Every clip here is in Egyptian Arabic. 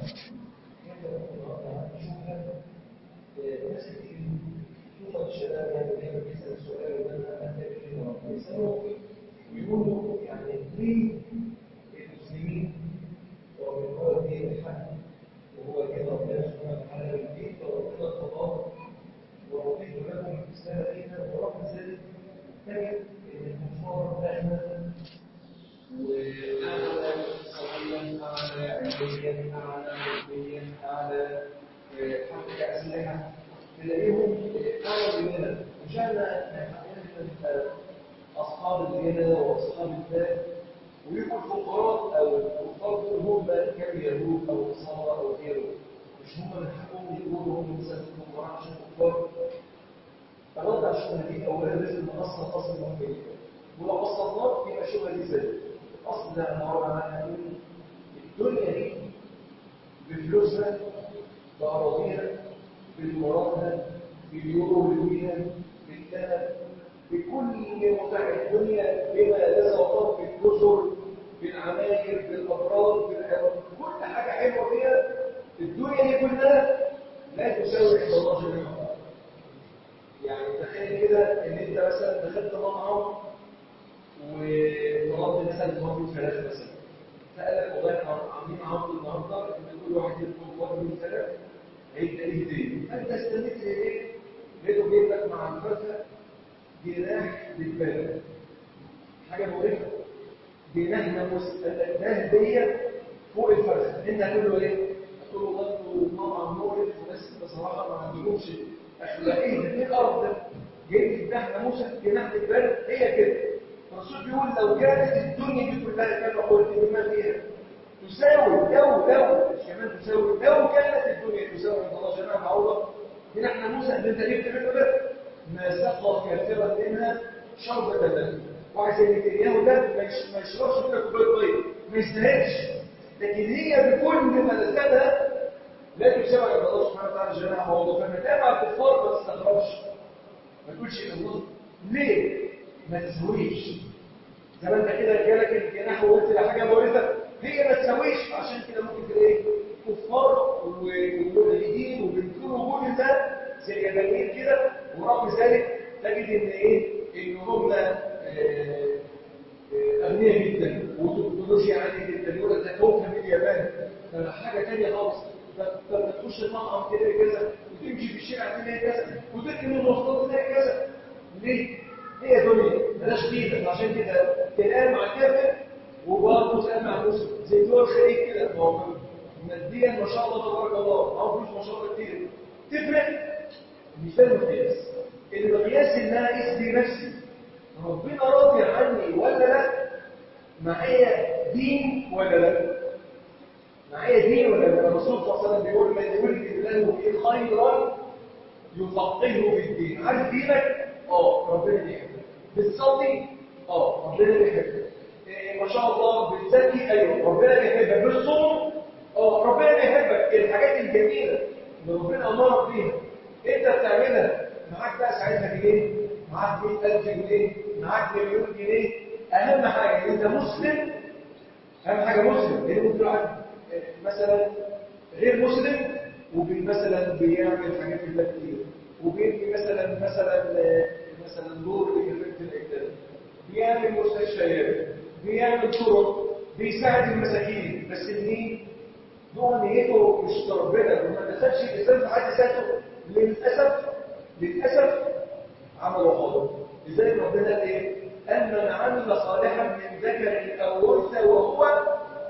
ناس كتير شوف الشباب يعني دايما بيسال سؤال وانا اتاكد انه بيسالوا ويقولوا يعني ليه المسلمين ومن هو الدين الحق وهو دين ربنا سبحانه وتعالى الدين فربنا القضاء ورضيت لكم الاسلام دينا ورغم ذلك تجد ان الكفار دائما وأعلى صليا أعلى علميا أعلى علميا أعلى حتى أسلحة تلاقيهم أعلى مننا مش أنا أصحاب الغنى وأصحاب الذات ويبقوا الفقراء أو الكفار دول هم كانوا يهود أو نصارى أو غيره مش هم اللي حقهم يقولوا هم مثلا الفقراء عشان كفار فنرد على الشبهة دي أولا لازم نأصل أصل المهمة ولو أصلناه يبقى شبهة دي زي أصل ده النهارده أنا هقول الدنيا دي بفلوسها بأراضيها بدولاراتها باليورو بالويها بالذهب بكل متاع الدنيا بما لا وطن بالجزر بالعماير بالأبراج بالحيوان كل حاجة حلوة فيها الدنيا دي كلها لا تساوي عند الله جل وعلا يعني تخيل كده ان انت مثلا دخلت مطعم وطلبت مثلا وجبه فراخ مثلا سألك والله احنا عاملين عرض النهارده ان كل واحد يطلب وجبه فراخ هيبقى ليه هديه انت استنيت ايه؟ لقيته جايب لك مع الفرخه جناح للبلد حاجه مقرفه جناح ناموس ده هديه فوق الفرخه انت هتقول له ايه؟ هتقول له والله انتوا مطعم مقرف وناس بصراحه ما عندهمش اخلاقيه ايه الارض ده؟ جايب جناح ناموسه جناح للبلد هي كده الرسول بيقول لو كانت الدنيا دي كلها كما قلت بما فيها تساوي لو لو مش كمان تساوي لو كانت الدنيا تساوي عند الله جل وعلا هنا احنا موسى ان انت جبت منه ده ما سقى كافرا منها شربة دم واحد زي نتنياهو ده ما يشربش منها كوبايه طيب ما يستاهلش لكن هي بكل ما نزلها لا تساوي عند الله سبحانه وتعالى جل وعلا فما تابع الكفار ما تستغربش ما تقولش الله ليه؟ ما تسويش زي ما انت كده جالك الجناح وقلت لحاجه مورثه هي ما تسويش عشان كده ممكن تلاقي ايه كفار وملحدين وبينكروا وجود ده زي اليابانيين كده ورغم ذلك تجد ان ايه ان هم اغنياء جدا وتكنولوجيا عاليه جدا يقول لك ده كوكب اليابان ده حاجه ثانيه خالص ده تخش المطعم تلاقي كذا وتمشي في الشارع تلاقي كذا وتركب المواصلات تلاقي كذا ليه؟ هي دنيا بلاش قيمة عشان كده تنام مع كافر وبرضه تنام مع مسلم زي دول الخليج كده ماديا ما شاء الله تبارك الله او فلوس ما شاء الله كتير تفرق مش ده المقياس المقياس ان انا اقيس بيه نفسي ربنا راضي عني ولا لا معايا دين ولا لا معايا دين ولا لا الرسول صلى الله عليه وسلم بيقول من يريد الله به خيرا يفقهه في الدين عارف دينك اه ربنا بيحبك بتصلي اه ربنا بيحبك إيه ما شاء الله بتزكي ايوه ربنا بيحبك بالصوم اه ربنا بيحبك الحاجات الجميله اللي ربنا امرك بيها انت بتعملها معاك بقى ساعتها جنيه معاك 100000 جنيه معاك مليون جنيه اهم حاجه انت مسلم اهم حاجه مسلم لان ممكن واحد مثلا غير مسلم وبي مثلا بيعمل حاجات الله كتير وبيبني مثلا مثلا مثلا دور لجنة الإجداد بيعمل مستشفيات بيعمل طرق بيساعد المساكين بس مين نوع نيته مش ربنا وما دخلش الإسلام في حد ذاته للأسف للأسف عمله خالص لذلك ربنا قال إيه؟ أن من عمل صالحا من ذكر أو أنثى وهو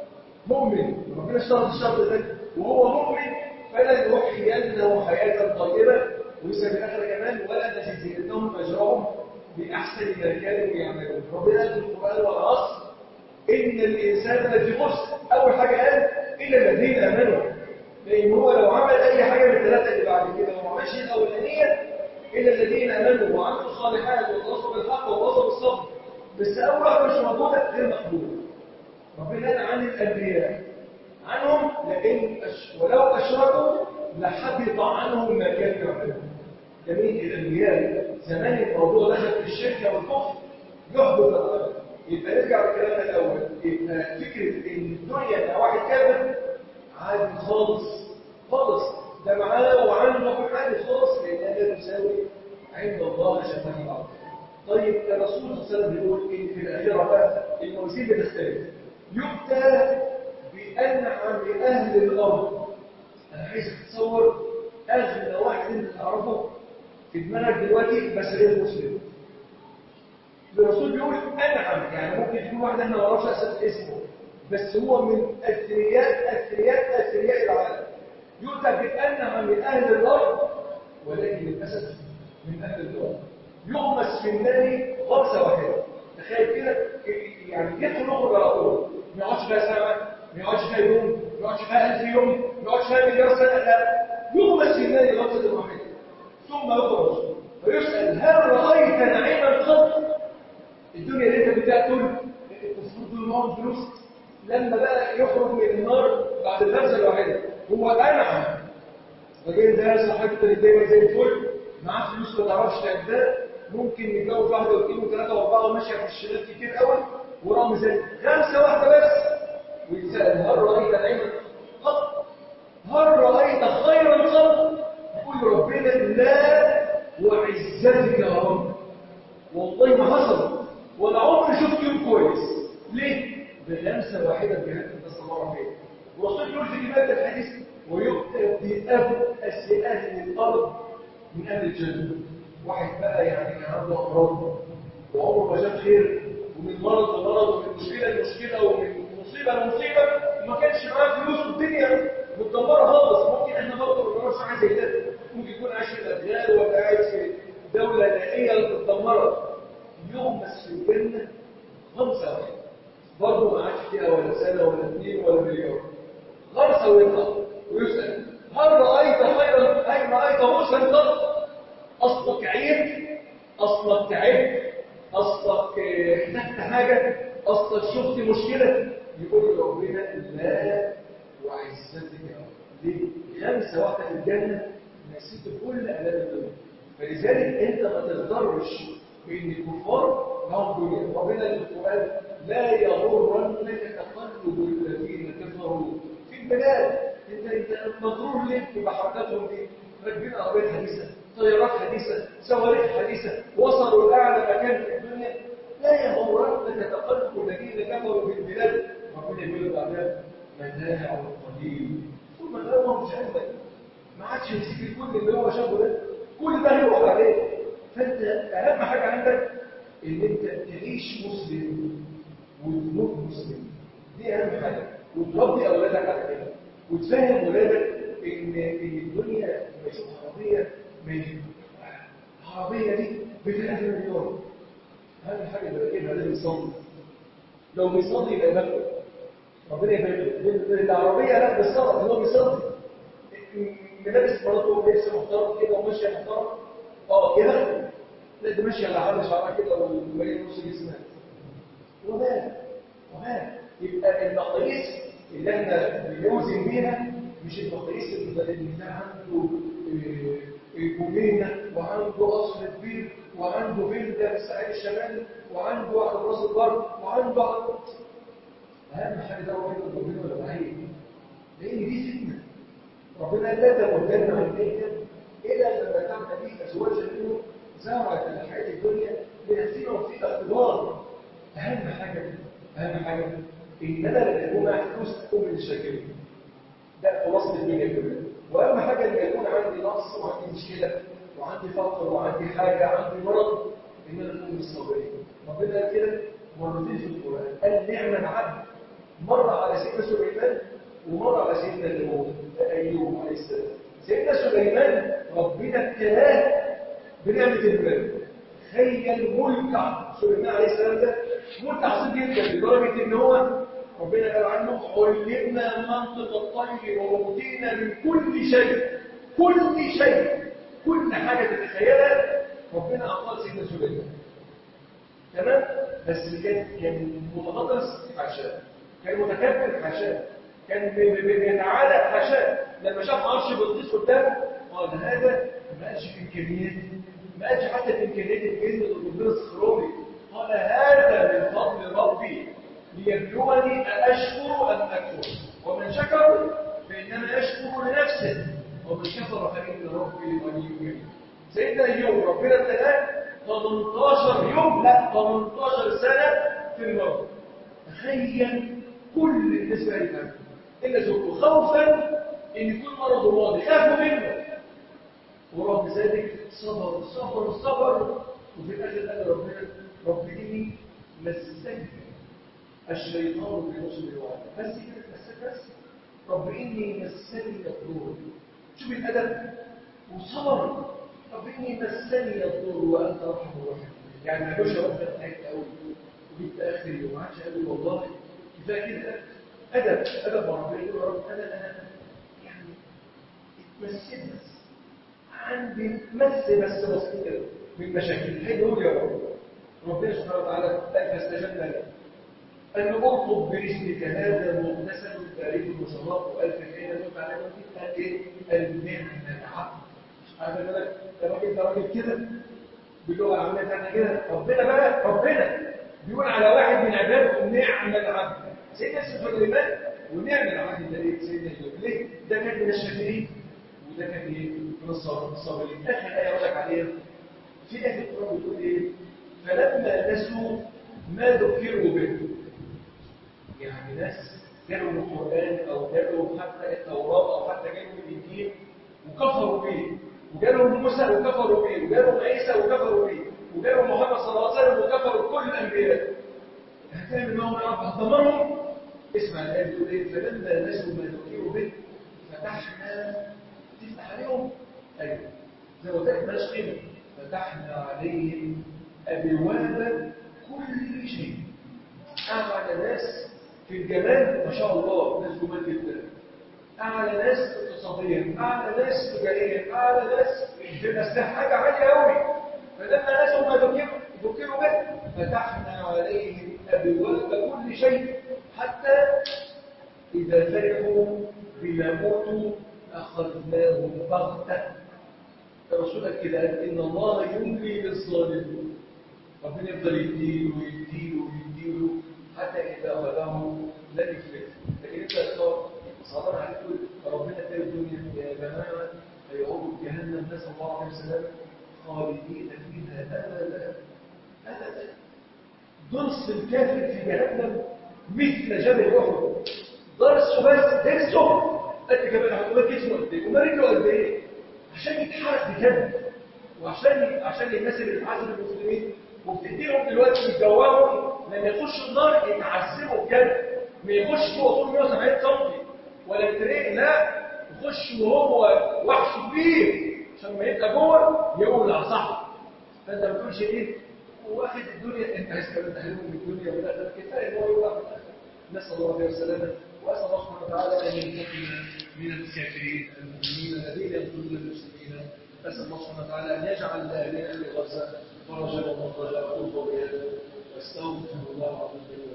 مؤمن ربنا اشترط الشرط ده وهو مؤمن فلا يحيينه حياة طيبة ولسه في الآخر كمان ولا نجزينهم أجرهم بأحسن ما كانوا يعملون ربنا قال في القرآن والعصر إن الإنسان لفي خسر أول حاجة قال إلا الذين آمنوا لأن هو لو عمل أي حاجة من الثلاثة اللي بعد كده وما عملش الأولانية إلا الذين آمنوا وعملوا الصالحات وتواصوا بالحق وتواصوا بالصبر بس أول واحدة مش موجودة غير مقبولة ربنا قال عن الأنبياء عنهم لئن أش... ولو أشركوا لحبط عنهم ما كانوا يعملون جميل الأنبياء زمان الموضوع دخل في الشركة والكفر يحبط الأمر يبقى نرجع لكلامنا الأول يبقى فكرة إن الدنيا إن واحد كافر عادي خالص خالص ده معاه وعنده عادي خالص لان لا تساوي عند الله شفاعه العبد طيب الرسول صلى الله عليه وسلم بيقول ان في الاخره بقى الموازين بتختلف يؤتى بانعم اهل الارض انا عايزك تتصور اغنى واحد انت تعرفه في دماغك دلوقتي بس غير مسلم الرسول بيقول انعم يعني ممكن يكون واحد احنا ما نعرفش اساسا اسمه بس هو من اثرياء اثرياء اثرياء العالم يؤتى بانعم من اهل الارض ولكن للاسف من اهل الارض يغمس في النار غمسه واحده تخيل كده يعني يدخل يخرج على طول ما يقعدش فيها سنه ما يقعدش فيها يوم ما يقعدش فيها 1000 يوم ما يقعدش فيها مليار سنه لا يغمس في النار غمسه واحده ثم يخرج فيسال هل رايت نعيما قط الدنيا اللي انت بتاكل المفروض الموت فلوس لما بقى يخرج من النار بعد الغمسه الواحده هو انعم الراجل ده صحته دايما زي الفل معاه فلوس ما تعرفش تعدها ممكن يتجوز واحده واثنين وثلاثه واربعه وماشيه في الشباب كتير قوي ورغم ذلك غمسه واحده بس ويتسال هل رايت نعيما قط هل رايت خيرا قط يقول ربنا لا وعزتك يا رب والله ما حصل ولا عمري شفت يوم كويس ليه؟ بغمسة واحدة بجهنم بس الله عليه والرسول يقول في كتاب الحديث ويؤتى بأبأس أهل الأرض من أهل الجنة واحد بقى يعني كان عنده أمراض وعمره ما شاف خير ومن مرض لمرض ومن مشكلة لمشكلة ومن مصيبة لمصيبة وما كانش معاه فلوس والدنيا متدمرة خالص ممكن احنا برضه ما نعرفش حاجة زي ده ممكن يكون عايش في الأدغال ولا قاعد في دولة نائية متدمرة يغمس في الجنة خمسة واحدة برضه ما عادش فيها ولا سنة ولا اثنين ولا مليار خمسة ويطلع ويسأل هل رأيت خيرا هل رأيت موسى قط أصلك عيب أصلك تعبت أصلك احتجت حاجة أصلك شفت مشكلة يقول ربنا لا وعزتك يا رب ليه؟ خمسة واحدة في الجنة نسيت كل آلام الدنيا فلذلك أنت ما تقدرش بأن الكفار لهم دنيا ربنا القرآن لا يغرنك تقلب الذين كفروا في البلاد انت انت مغرور ليه بحركاتهم دي راكبين عربيات حديثه طيارات حديثه صواريخ حديثه وصلوا لاعلى مكان في الدنيا لا يغرنك تقلب الذين كفروا في البلاد ربنا يقول بعدها متاع قليل ثم لا هو مش عندك ما عادش يمسك كل اللي هو شافه ده كل ده يروح عليه فانت اهم حاجه عندك ان انت تعيش مسلم وتموت مسلم دي اهم حاجه وتربي اولادك على كده وتفهم ولادك ان ان الدنيا لما يشوف عربيه من العربيه دي ب 3 مليون اهم حاجه اللي راكبها لازم يصلي لو بيصلي يبقى يبقى ربنا يبارك له العربيه لا بالصلاه هو بيصلي ملابس مراته لبس محترم كده وماشيه محترم اه كده لا دي ماشيه على عرض شعرها كده ومالين نص جسمها ومال ومال يبقى المقاييس اللي احنا بنوزن بيها مش المقاييس اللي ده عنده جنينه وعنده قصر كبير وعنده فيلا في الساحل الشمالي وعنده على راس البر وعنده على اهم حاجه ده هو ربنا ولا بعيد لان دي فتنه ربنا لا تمدن عينيك الى لما تعمل به ازواجا منه زرعت الحياه الدنيا لنفسنا وفي اختبار اهم حاجه اهم حاجه ان انا لما يكون معايا فلوس اكون من الشاكرين ده خلاصه الدنيا كلها واهم حاجه ان يكون عندي نقص وعندي مشكله وعندي فقر وعندي حاجه عندي مرض ان انا اكون من الصابرين ربنا قال كده مرتين في القران قال نعم العبد مره على سيدنا سليمان ومره على سيدنا داوود ايوب عليه السلام سيدنا سليمان ربنا ابتلاه بنعمه المال تخيل ملك سليمان عليه السلام ده ملك عظيم جدا لدرجه ان هو ربنا قال عنه علمنا منطق الطير وأوتينا من كل شيء كل شيء كل حاجة تتخيلها ربنا أعطاها سيدنا سليمان تمام بس كان كان متغطرس حاشاه كان متكبر حاشاه كان بيتعالى حاشاه لما شاف عرش بلقيس قدامه قال هذا ما قالش في امكانياتي ما قالش حتى في امكانيات الجن اللي ربنا سخروني قال هذا من فضل ربي ليبلوني أأشكر أم أكفر ومن شكر فإنما يشكر لنفسه ومن كفر فإن ربي غني كريم سيدنا أيوب ربنا ابتلاه 18 يوم لا 18 سنة في المرض تخيل كل الناس بقى يفهم إلا زوجته خوفا إن يكون مرضه ماضي خافوا منه ورغم ذلك صبر صبر صبر وفي الآخر قال ربنا رب إني مسني الشيطان بنصب الوعد بس كده بس بس رب إني مسني الضر شوف الأدب وصبر رب إني مسني الضر وأنت أرحم الراحمين يعني ما جوش ربنا تعبت قوي وجبت آخر يوم ما عادش قال والله كفاية كده أدب أدب مع ربنا يقول يا رب أنا أنا يعني اتمسكت بس عندي مس بس بسيط كده من مشاكل هيقول يا رب ربنا سبحانه وتعالى قال فاستجبنا له أن أرطب برجلك هذا مغتسل بارد وشراب وألف كينا نوت على وجهك قال إيه؟ النعمة العبد عارف بالك ده راجل ده راجل كده باللغة العامية بتاعتنا كده ربنا بقى ربنا بيقول على واحد من عباده نعم العبد سيدنا سليمان ونعم العبد ده ايه سيدنا ايوب ليه؟ ده كان من الشاكرين وده كان ايه؟ من الصابرين اخر ايه اقول لك عليها في ايه في القران بتقول ايه؟ فلما نسوا ما ذكروا به يعني ناس جالوا من القرآن أو جالوا حتى التوراة أو حتى جالوا من الإنجيل وكفروا به وجالوا من موسى وكفروا به وجالوا من عيسى وكفروا به وجالوا محمد صلى الله عليه وسلم وكفروا بكل الأنبياء هتعمل معهم يا رب هتدمرهم اسمع الآية بتقول إيه فلما نسوا ما ذكروا به فتحنا تفتح عليهم أيوه زي ما قلت لك مالهاش قيمة فتحنا عليهم أبواب كل شيء أعلى ناس في الجمال ما شاء الله ناس جمال جدا أعلى ناس اقتصاديا أعلى ناس تجاريا أعلى ناس في الأسلحة حاجة عالية أوي فلما ناس ما ذكروا ذكروا به فتحنا عليهم أبواب كل شيء حتى إذا فرحوا بما أوتوا أخذناهم بغتة رسولك كده قال إن الله يملي للظالمين ربنا يفضل يديله ويديله ويديله حتى إذا أخذه لن يفلت لكن أنت صار صادر عليك تقول ربنا ادى الدنيا يا جماعة هيقعدوا في جهنم نسأل الله عليه وسلم خالدين فيها أبدا أبدا درس الكافر في جهنم مثل جبل أحد درسه بس درسه قد كمان هتقول جسمه قد ايه وما رجله قد ايه عشان يتحرك بجد وعشان عشان الناس اللي بتعذب المسلمين وبتديهم دلوقتي يتجوعوا لما يخشوا النار يتعذبوا بجد ما يخش هو طول 170 سم ولا ترين لا يخش وهو وحش كبير عشان ما يبقى جوه يولع صح فانت ما تقولش ايه واخد الدنيا انت عايز كمان تحرمه من الدنيا والاخره كفايه ان هو يولع في الاخره نسال الله عليه وسلم واسال الله سبحانه وتعالى ان ينتقم من الكافرين المؤمنين الذين يقتلون المسلمين اسال الله سبحانه وتعالى ان يجعل لاهلنا لغزه فرجا ومخرجا وقوه واستغفر الله العظيم